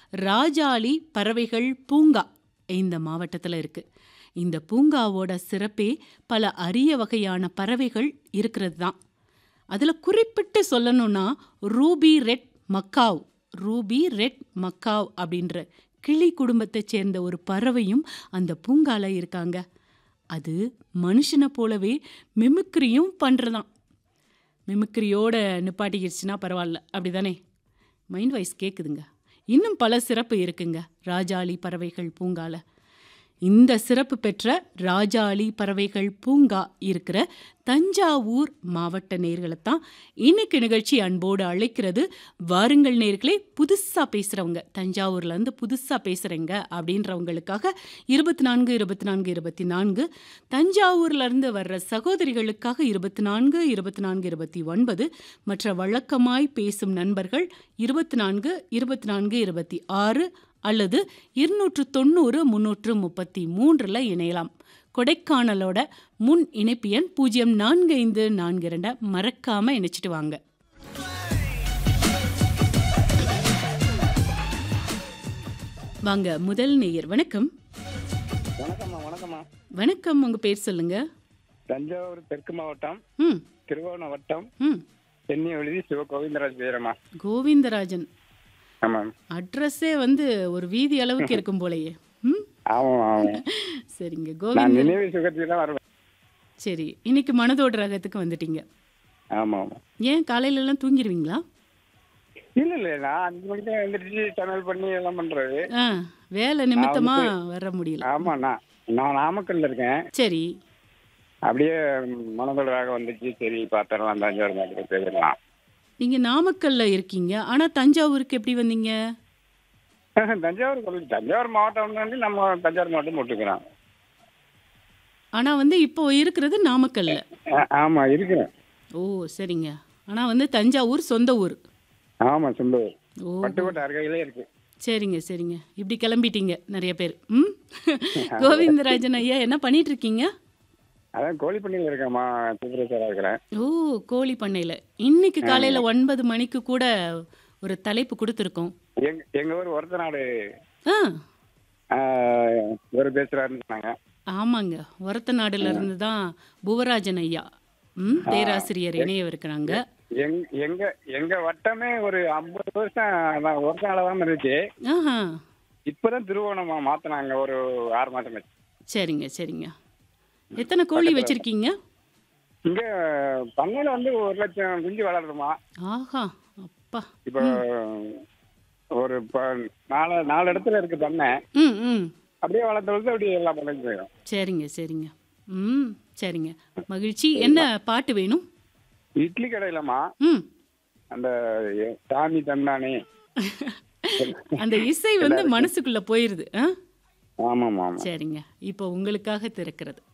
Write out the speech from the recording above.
ராஜாளி பறவைகள் பூங்கா இந்த மாவட்டத்தில் இருக்கு இந்த பூங்காவோட சிறப்பே பல அரிய வகையான பறவைகள் இருக்கிறது தான் அதில் குறிப்பிட்டு சொல்லணும்னா ruby red macaw ruby red macaw அப்படின்ற கிளி குடும்பத்தைச் சேர்ந்த ஒரு பறவையும் அந்த பூங்கால இருக்காங்க அது மனுஷனை போலவே மிமிக்ரியும் பண்ணுறதாம் மிமிக்ரியோட நிப்பாட்டிக்கிடுச்சுன்னா பரவாயில்ல அப்படிதானே மைண்ட் வாய்ஸ் கேட்குதுங்க இன்னும் பல சிறப்பு இருக்குங்க ராஜாளி பறவைகள் பூங்கால இந்த சிறப்பு பெற்ற ராஜாளி பறவைகள் பூங்கா இருக்கிற தஞ்சாவூர் மாவட்ட நேர்களைத்தான் இன்னைக்கு நிகழ்ச்சி அன்போடு அழைக்கிறது வாருங்கள் நேர்களே புதுசாக பேசுகிறவங்க தஞ்சாவூர்லேருந்து புதுசாக பேசுகிறேங்க அப்படின்றவங்களுக்காக இருபத்தி நான்கு இருபத்தி நான்கு இருபத்தி நான்கு தஞ்சாவூர்லேருந்து வர்ற சகோதரிகளுக்காக இருபத்தி நான்கு இருபத்தி நான்கு இருபத்தி ஒன்பது மற்ற வழக்கமாய் பேசும் நண்பர்கள் இருபத்தி நான்கு இருபத்தி நான்கு இருபத்தி ஆறு அல்லது இருநூற்று தொண்ணூறு முன்னூற்று முப்பத்தி மூன்றில் இணையலாம் கொடைக்கானலோட முன் இணைப்பு எண் பூஜ்ஜியம் நான்கு ஐந்து நான்கு இரண்டை மறக்காம இணைச்சிட்டு வாங்க வாங்க முதல் நேயர் வணக்கம் வணக்கம்மா வணக்கம்மா வணக்கம் உங்க பேர் சொல்லுங்க தஞ்சாவூர் தெற்கு மாவட்டம் ம் திருவோணம் வட்டம் ம் சென்னை எழுதி சிவ கோவிந்தராஜ் பேரம்மா கோவிந்தராஜன் ஆமாம் அட்ரஸே வந்து ஒரு வீதி அளவுக்கு இருக்கும் போலயே ம் ஆமாம் ஆமாம் சரிங்க நான் கோவிந்த நினைவு சுகத்துக்கு தான் வருவேன் சரி இன்னைக்கு மனதோட ரகத்துக்கு வந்துட்டீங்க ஆமாம் ஆமாம் ஏன் காலையில எல்லாம் தூங்கிடுவீங்களா இல்லை இல்லை நான் அஞ்சு மணிக்கு தான் எழுந்திரிச்சு சமையல் பண்ணி எல்லாம் பண்ணுறது ஆ வேலை நிமித்தமா வர முடியல ஆமாம் நான் நான் நாமக்கல்ல இருக்கேன் சரி அப்படியே மனதோட வேகம் வந்துச்சு சரி பார்த்துடலாம் தஞ்சாவூர் மாவட்டத்தில் போயிடலாம் நீங்க நாமக்கல்ல இருக்கீங்க ஆனா தஞ்சாவூருக்கு எப்படி வந்தீங்க தஞ்சாவூர் கொள்ள- தஞ்சாவூர் மாவட்டம் வந்து நம்ம தஞ்சாவூர் மாவட்டம் போட்டுக்கிறோம் ஆனா வந்து இப்போ இருக்கிறது நாமக்கல்ல ஆமாம் இருக்கிறேன் ஓ சரிங்க ஆனா வந்து தஞ்சாவூர் சொந்த ஊர் ஆமாம் சொந்த ஊர் ஓ பட்டுக்கோட்டை அருகையிலே இருக்கு சரிங்க சரிங்க இப்படி கிளம்பிட்டீங்க நிறைய பேர் ம் கோவிந்தராஜன் ஐயா என்ன பண்ணிட்டு இருக்கீங்க அதான் கோழி பண்ணையில் இருக்கேம்மா சூப்பர்வைசராக இருக்கிறேன் ஓ கோழி பண்ணையில இன்னைக்கு காலையில ஒன்பது மணிக்கு கூட ஒரு தலைப்பு கொடுத்துருக்கோம் எங்க எங்க ஊர் ஒருத்த நாடு ஆ ஆஹ், ஒரு பேசுறாருன்னு சொன்னாங்க ஆமாங்க ஒரத்த நாடுல இருந்து தான் புவராஜன் ஐயா ம் பேராசிரியர் இணைய இருக்கிறாங்க எங் எங்க எங்க வட்டமே ஒரு ஐம்பது வருஷம் அதான் ஒரு நாள தான் இருந்துச்சு ஆஹா இப்பதான் திருவோணமா மாத்தினாங்க ஒரு ஆறு மாசம் ஆச்சு. சரிங்க சரிங்க எத்தனை கோழி வச்சிருக்கீங்க இங்க பண்ணையில வந்து ஒரு லட்சம் குஞ்சு வளருதுமா ஆஹா அப்பா இப்போ ஒரு ப- நாலு நாலு இடத்துல இருக்கு பண்ணை ம் ம் அப்படியே வளர்த்து வளர்த்து அப்படியே எல்லா பண்ணைக்கும் போயிடும் சரிங்க சரிங்க ம் சரிங்க மகிழ்ச்சி என்ன பாட்டு வேணும் இட்லி கடையிலமா ம் அந்த எ- சாமி தந்தானே அந்த இசை வந்து மனசுக்குள்ள போயிருது ஆ ஆமாம் ஆமாம் சரிங்க இப்போ உங்களுக்காக திறக்கிறது